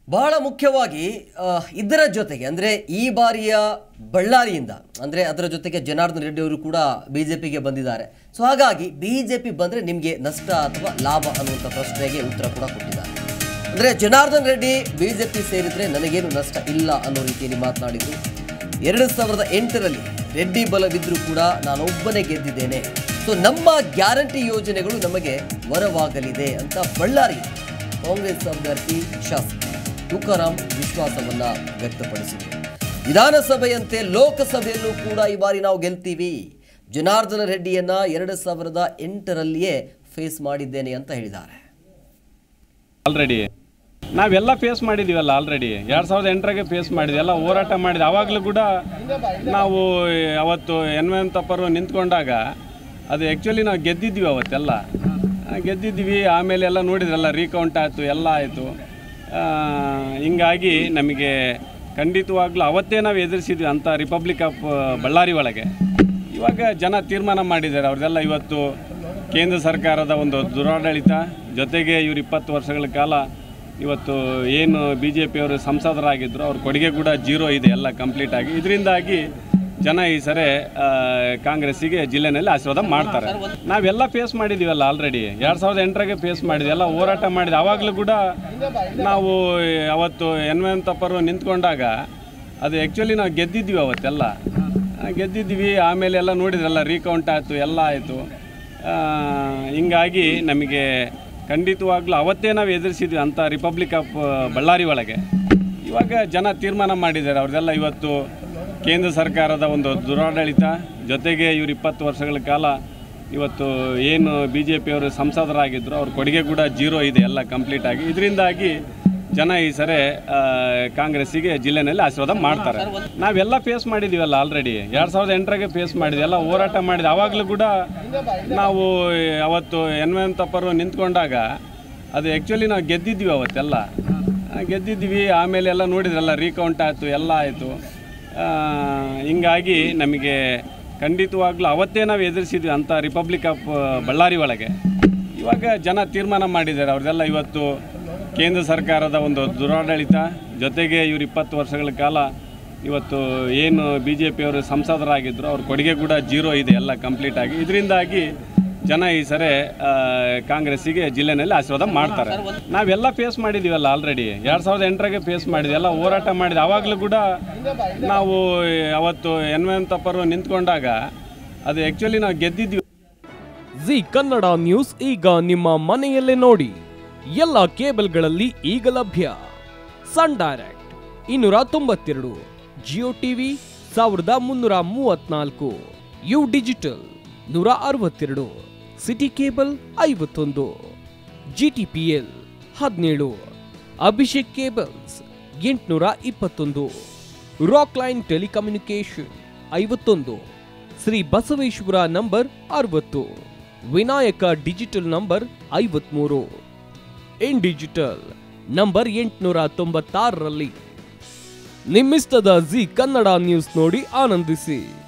ಬಹಳ ಮುಖ್ಯವಾಗಿ ಆ, ಇದರ ಜೊತೆಗೆ ಅಂದರೆ ಈ ಬಾರಿಯ ಬಳ್ಳಾರಿಯಿಂದ ಅಂದರೆ ಅದರ ಜೊತೆಗೆ ಜನಾರ್ದನ್ ರೆಡ್ಡಿ ಅವರು ಕೂಡ ಬಿ ಜೆ ಪಿಗೆ ಬಂದಿದ್ದಾರೆ ಸೊ ಹಾಗಾಗಿ ಬಿ ಜೆ ಪಿ ಬಂದರೆ ನಿಮಗೆ ನಷ್ಟ ಅಥವಾ ಲಾಭ ಅನ್ನುವಂಥ ಪ್ರಶ್ನೆಗೆ ಉತ್ತರ ಕೂಡ ಕೊಟ್ಟಿದ್ದಾರೆ ಅಂದರೆ Janardhan Reddy B J P ಸೇರಿದರೆ ನನಗೇನು ನಷ್ಟ ಇಲ್ಲ ಅನ್ನೋ ರೀತಿಯಲ್ಲಿ ಮಾತನಾಡಿದರು ಎರಡು ಸಾವಿರದ ಎಂಟರಲ್ಲಿ ರೆಡ್ಡಿ ಬಲವಿದ್ರೂ ಕೂಡ ನಾನೊಬ್ಬನೇ ಗೆದ್ದಿದ್ದೇನೆ ಸೊ ನಮ್ಮ ಗ್ಯಾರಂಟಿ ಯೋಜನೆಗಳು ನಮಗೆ ವರವಾಗಲಿದೆ ಅಂತ ಬಳ್ಳಾರಿ ಕಾಂಗ್ರೆಸ್ ಅಭ್ಯರ್ಥಿ ಶಾಸಕ ತುಕಾರಾಂ ವಿಶ್ವಾಸವನ್ನ ವ್ಯಕ್ತಪಡಿಸಿದರು ವಿಧಾನಸಭೆಯಂತೆ ಲೋಕಸಭೆಯಲ್ಲೂ ಕೂಡ ಈ ಬಾರಿ ನಾವು ಗೆಲ್ತೀವಿ ಜನಾರ್ದನ ರೆಡ್ಡಿಯನ್ನ ಎರಡು ಸಾವಿರದ ಎಂಟರಲ್ಲಿಯೇ ಫೇಸ್ ಮಾಡಿದ್ದೇನೆ ಅಂತ ಹೇಳಿದ್ದಾರೆ ಆಲ್ರೆಡಿ ನಾವೆಲ್ಲ ಫೇಸ್ ಮಾಡಿದ್ದೀವಲ್ಲ ಆಲ್ರೆಡಿ ಎರಡು ಸಾವಿರದ ಎಂಟರಾಗೆ ಫೇಸ್ ಮಾಡಿದ್ವಿ ಎಲ್ಲ ಹೋರಾಟ ಮಾಡಿದ್ವಿ ಆವಾಗಲೂ ಕೂಡ ನಾವು ಅವತ್ತು ಎನ್ವೆಂತಪ್ಪರು ನಿಂತ್ಕೊಂಡಾಗ ಅದು ಆ್ಯಕ್ಚುಲಿ ನಾವು ಗೆದ್ದಿದ್ವಿ ಅವತ್ತೆಲ್ಲ ಆ, ಗೆದ್ದಿದ್ವಿ ಆಮೇಲೆ ಎಲ್ಲ ನೋಡಿದ್ರಲ್ಲ ರೀಕೌಂಟ್ ಆಯಿತು ಎಲ್ಲ ಆಯಿತು ಹಿಂಗಾಗಿ ನಮಗೆ ಖಂಡಿತವಾಗ್ಲೂ ಅವತ್ತೇ ನಾವು ಎದುರಿಸಿದ್ವಿ ಅಂತ ರಿಪಬ್ಲಿಕ್ ಆಫ್ ಬಳ್ಳಾರಿ ಒಳಗೆ ಇವಾಗ ಜನ ತೀರ್ಮಾನ ಮಾಡಿದ್ದಾರೆ ಅವ್ರದ್ದೆಲ್ಲ ಇವತ್ತು ಕೇಂದ್ರ ಸರ್ಕಾರದ ಒಂದು ದುರಾಡಳಿತ ಜೊತೆಗೆ ಇವರು ಇಪ್ಪತ್ತು ವರ್ಷಗಳ ಕಾಲ ಇವತ್ತು ಏನು ಬಿ ಜೆ ಪಿಯವರು ಸಂಸದರಾಗಿದ್ದರು ಅವ್ರ ಕೊಡುಗೆ ಕೂಡ ಜೀರೋ ಇದೆ ಎಲ್ಲ ಕಂಪ್ಲೀಟ್ ಆಗಿ ಇದರಿಂದಾಗಿ ಜನ ಈ ಸರಿ ಆ, ಕಾಂಗ್ರೆಸ್ಸಿಗೆ ಜಿಲ್ಲೆನಲ್ಲಿ ಆಶೀರ್ವಾದ ಮಾಡ್ತಾರೆ ನಾವೆಲ್ಲ ಫೇಸ್ ಮಾಡಿದ್ದೀವಲ್ಲ ಆಲ್ರೆಡಿ ಎರಡು ಸಾವಿರದ ಎಂಟರಾಗೆ ಫೇಸ್ ಮಾಡಿದ್ವಿ ಎಲ್ಲ ಹೋರಾಟ ಮಾಡಿದ್ವಿ ಆವಾಗಲೂ ಕೂಡ ನಾವು ಅವತ್ತು ಎನ್ವೆಂತಪ್ಪರು ನಿಂತ್ಕೊಂಡಾಗ ಅದು ಆ್ಯಕ್ಚುಲಿ ನಾವು ಗೆದ್ದಿದ್ವಿ ಅವತ್ತೆಲ್ಲ ಆ, ಗೆದ್ದಿದ್ವಿ ಆಮೇಲೆ ಎಲ್ಲ ನೋಡಿದ್ರಲ್ಲ ರೀಕೌಂಟ್ ಆಯಿತು ಎಲ್ಲ ಆಯಿತು ಹಿಂಗಾಗಿ ನಮಗೆ ಖಂಡಿತವಾಗ್ಲೂ ಅವತ್ತೇ ನಾವು ಎದುರಿಸಿದ್ವಿ ಅಂತ ರಿಪಬ್ಲಿಕ್ ಆಫ್ ಬಳ್ಳಾರಿ ಒಳಗೆ ಇವಾಗ ಜನ ತೀರ್ಮಾನ ಮಾಡಿದ್ದಾರೆ ಅವ್ರದ್ದೆಲ್ಲ ಇವತ್ತು ಕೇಂದ್ರ ಸರ್ಕಾರದ ಒಂದು ದುರಾಡಳಿತ ಜೊತೆಗೆ ಇವರು ಇಪ್ಪತ್ತು ವರ್ಷಗಳ ಕಾಲ ಇವತ್ತು ಏನು ಬಿ ಜೆ ಪಿಯವರು ಸಂಸದರಾಗಿದ್ದರು ಅವ್ರ ಕೊಡುಗೆ ಕೂಡ ಜೀರೋ ಇದೆ ಎಲ್ಲ ಕಂಪ್ಲೀಟ್ ಆಗಿ ಇದರಿಂದಾಗಿ ಜನ ಈ ಸರಿ ಆ, ಕಾಂಗ್ರೆಸ್ಸಿಗೆ ಜಿಲ್ಲೆನಲ್ಲಿ ಆಶೀರ್ವಾದ ಮಾಡ್ತಾರೆ ನಾವೆಲ್ಲ ಫೇಸ್ ಮಾಡಿದ್ದೀವಲ್ಲ ಆಲ್ರೆಡಿ ಎರಡು ಸಾವಿರದ ಎಂಟರಾಗೆ ಫೇಸ್ ಮಾಡಿದ್ವಿ ಎಲ್ಲ ಹೋರಾಟ ಮಾಡಿದ್ವಿ ಆವಾಗಲೂ ಕೂಡ ನಾವು ಅವತ್ತು ಎನ್ವೆಂತಪ್ಪರು ನಿಂತ್ಕೊಂಡಾಗ ಅದು ಆ್ಯಕ್ಚುಲಿ ನಾವು ಗೆದ್ದಿದ್ವಿ ಅವತ್ತೆಲ್ಲ ಆ, ಗೆದ್ದಿದ್ವಿ ಆಮೇಲೆ ಎಲ್ಲ ನೋಡಿದ್ರಲ್ಲ ರೀಕೌಂಟ್ ಆಯಿತು ಎಲ್ಲ ಆಯಿತು ಹಿಂಗಾಗಿ ನಮಗೆ ಖಂಡಿತವಾಗ್ಲೂ ಅವತ್ತೇ ನಾವು ಎದುರಿಸಿದ್ವಿ ಅಂತ ರಿಪಬ್ಲಿಕ್ ಆಫ್ ಬಳ್ಳಾರಿ ಒಳಗೆ ಇವಾಗ ಜನ ತೀರ್ಮಾನ ಮಾಡಿದ್ದಾರೆ ಅವ್ರದ್ದೆಲ್ಲ ಇವತ್ತು ಕೇಂದ್ರ ಸರ್ಕಾರದ ಒಂದು ದುರಾಡಳಿತ ಜೊತೆಗೆ ಇವರು ಇಪ್ಪತ್ತು ವರ್ಷಗಳ ಕಾಲ ಇವತ್ತು ಏನು ಬಿ ಜೆ ಪಿಯವರು ಸಂಸದರಾಗಿದ್ದರು ಅವ್ರ ಕೊಡುಗೆ ಕೂಡ ಜೀರೋ ಇದೆ ಎಲ್ಲ ಕಂಪ್ಲೀಟ್ ಆಗಿ ಇದರಿಂದಾಗಿ ಜನ ಈ ಸರಿ ಆ, ಕಾಂಗ್ರೆಸ್ಸಿಗೆ ಜಿಲ್ಲೆನಲ್ಲಿ ಆಶೀರ್ವಾದ ಮಾಡ್ತಾರೆ ನಾವೆಲ್ಲ ಫೇಸ್ ಮಾಡಿದ್ದೀವಲ್ಲ ಆಲ್ರೆಡಿ ಎರಡು ಸಾವಿರದ ಎಂಟರಾಗೆ ಫೇಸ್ ಮಾಡಿದ್ವಿ ಎಲ್ಲ ಹೋರಾಟ ಮಾಡಿದ್ವಿ ಆವಾಗಲೂ ಕೂಡ ನಾವು ಅವತ್ತು ಎನ್ವೆಂತಪ್ಪರು ನಿಂತ್ಕೊಂಡಾಗ ಅದು ಆ್ಯಕ್ಚುಲಿ ನಾವು ಗೆದ್ದಿದ್ವಿ ಜಿ ಕನ್ನಡ ನ್ಯೂಸ್ ಈಗ ನಿಮ್ಮ ಮನೆಯಲ್ಲೇ ನೋಡಿ ಎಲ್ಲ ಕೇಬಲ್ಗಳಲ್ಲಿ ಈಗ ಲಭ್ಯ ಸನ್ ಡೈರೆಕ್ಟ್ ಇನ್ನೂರ ತೊಂಬತ್ತೆರಡು ಜಿಯೋ ಟಿವಿ ಸಾವಿರದ ಮುನ್ನೂರ ಮೂವತ್ನಾಲ್ಕು ಯು ಡಿಜಿಟಲ್ ನೂರ ಅರವತ್ತೆರಡು ಸಿಟಿ ಕೇಬಲ್ ಐವತ್ತೊಂದು ಜಿಟಿಪಿಎಲ್ ಹದಿನೇಳು ಅಭಿಷೇಕ್ ಕೇಬಲ್ಸ್ ಎಂಟುನೂರ ಇಪ್ಪತ್ತೊಂದು ರಾಕ್ ಲೈನ್ ಟೆಲಿಕಮ್ಯುನಿಕೇಶನ್ ಐವತ್ತೊಂದು ಶ್ರೀ ಬಸವೇಶ್ವರ ನಂಬರ್ ಅರವತ್ತು ವಿನಾಯಕ ಡಿಜಿಟಲ್ ನಂಬರ್ ಐವತ್ಮೂರು ಇನ್ ಡಿಜಿಟಲ್ ನಂಬರ್ ಎಂಟುನೂರ ತೊಂಬತ್ತಾರರಲ್ಲಿ ನಿಮ್ಮಿಸ್ತದ ಜಿ ಕನ್ನಡ ನ್ಯೂಸ್ ನೋಡಿ ಆನಂದಿಸಿ